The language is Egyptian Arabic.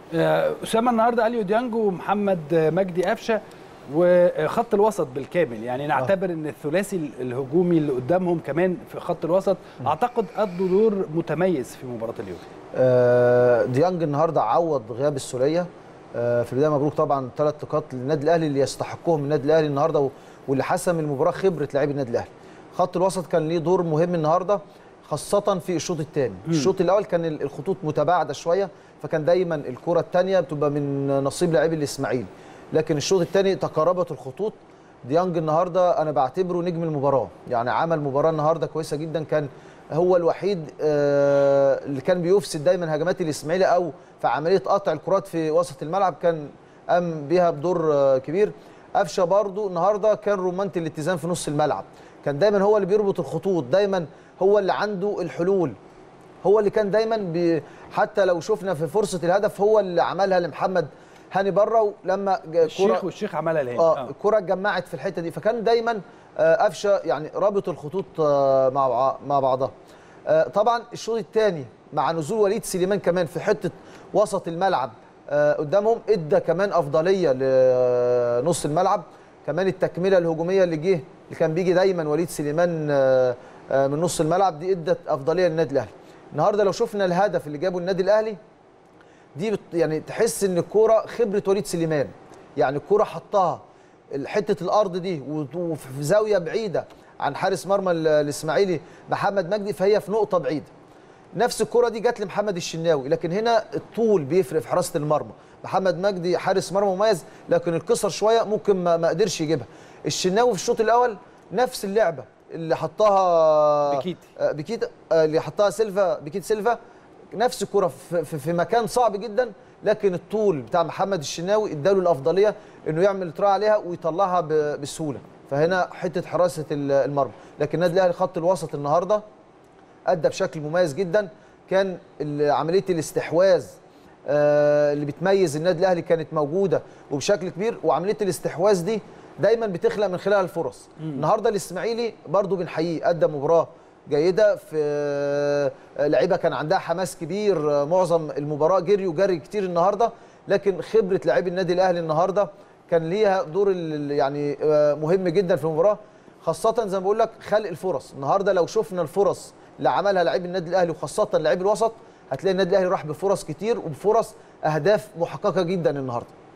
آه، اسامه النهارده اليو ديانج ومحمد مجدي قفشه وخط الوسط بالكامل يعني نعتبر ان الثلاثي الهجومي اللي قدامهم كمان في خط الوسط اعتقد ادوا دور متميز في مباراه اليوم آه، ديانج النهارده عوض غياب السوليه آه، في البدايه مبروك طبعا ثلاث نقاط للنادي الاهلي اللي يستحقهم النادي الاهلي النهارده و- واللي حسم المباراه خبره لاعبي النادي الاهلي خط الوسط كان ليه دور مهم النهارده خاصه في الشوط الثاني الشوط الاول كان ال- الخطوط متباعده شويه فكان دايما الكره الثانيه بتبقى من نصيب لاعبي الاسماعيلي لكن الشوط الثاني تقاربت الخطوط ديانج النهارده انا بعتبره نجم المباراه يعني عمل مباراه النهارده كويسه جدا كان هو الوحيد آه، اللي كان بيفسد دايما هجمات الاسماعيلي او في عمليه قطع الكرات في وسط الملعب كان قام بيها بدور آه، كبير قفشه برضو النهارده كان رمانه الاتزان في نص الملعب كان دايما هو اللي بيربط الخطوط دايما هو اللي عنده الحلول هو اللي كان دايما بي حتى لو شفنا في فرصه الهدف هو اللي عملها لمحمد هاني بره لما جا- الشيخ والشيخ عملها لهنا اه الكره اتجمعت في الحته دي فكان دايما آه، قفشه يعني رابط الخطوط آه، مع بع- مع بعضها آه، طبعا الشوط الثاني مع نزول وليد سليمان كمان في حته وسط الملعب آه، قدامهم ادى كمان افضليه لنص الملعب كمان التكمله الهجوميه اللي جه اللي كان بيجي دايما وليد سليمان آه، آه، من نص الملعب دي ادت افضليه للنادي الاهلي النهارده لو شفنا الهدف اللي جابه النادي الاهلي دي بت يعني تحس ان الكوره خبره وليد سليمان يعني الكوره حطها حته الارض دي وت- وفي زاويه بعيده عن حارس مرمى ال- الاسماعيلي محمد مجدي فهي في نقطه بعيده نفس الكره دي جت لمحمد الشناوي لكن هنا الطول بيفرق في حراسه المرمى محمد مجدي حارس مرمى مميز لكن القصر شويه ممكن ما, ما قدرش يجيبها الشناوي في الشوط الاول نفس اللعبه اللي حطها بكيتي. آه، بكيت آه، اللي حطها سيلفا بكيت سيلفا نفس الكره في, في, في مكان صعب جدا لكن الطول بتاع محمد الشناوي اداله الافضليه انه يعمل تراي عليها ويطلعها ب- بسهوله فهنا حته حراسه ال- المرمى لكن النادي الاهلي خط الوسط النهارده ادى بشكل مميز جدا كان ال- عمليه الاستحواذ آه، اللي بتميز النادي الاهلي كانت موجوده وبشكل كبير وعمليه الاستحواذ دي دايما بتخلق من خلالها الفرص النهارده الاسماعيلي برضو بنحييه ادى مباراه جيده في آه، لعيبه كان عندها حماس كبير آه، معظم المباراه جري وجري كتير النهارده لكن خبره لاعبي النادي الاهلي النهارده كان ليها دور ال- يعني آه، مهم جدا في المباراه خاصه زي ما بقول لك خلق الفرص النهارده لو شفنا الفرص اللي عملها لاعبي النادي الاهلي وخاصه لاعبي الوسط هتلاقي النادي الاهلي راح بفرص كتير وبفرص اهداف محققه جدا النهارده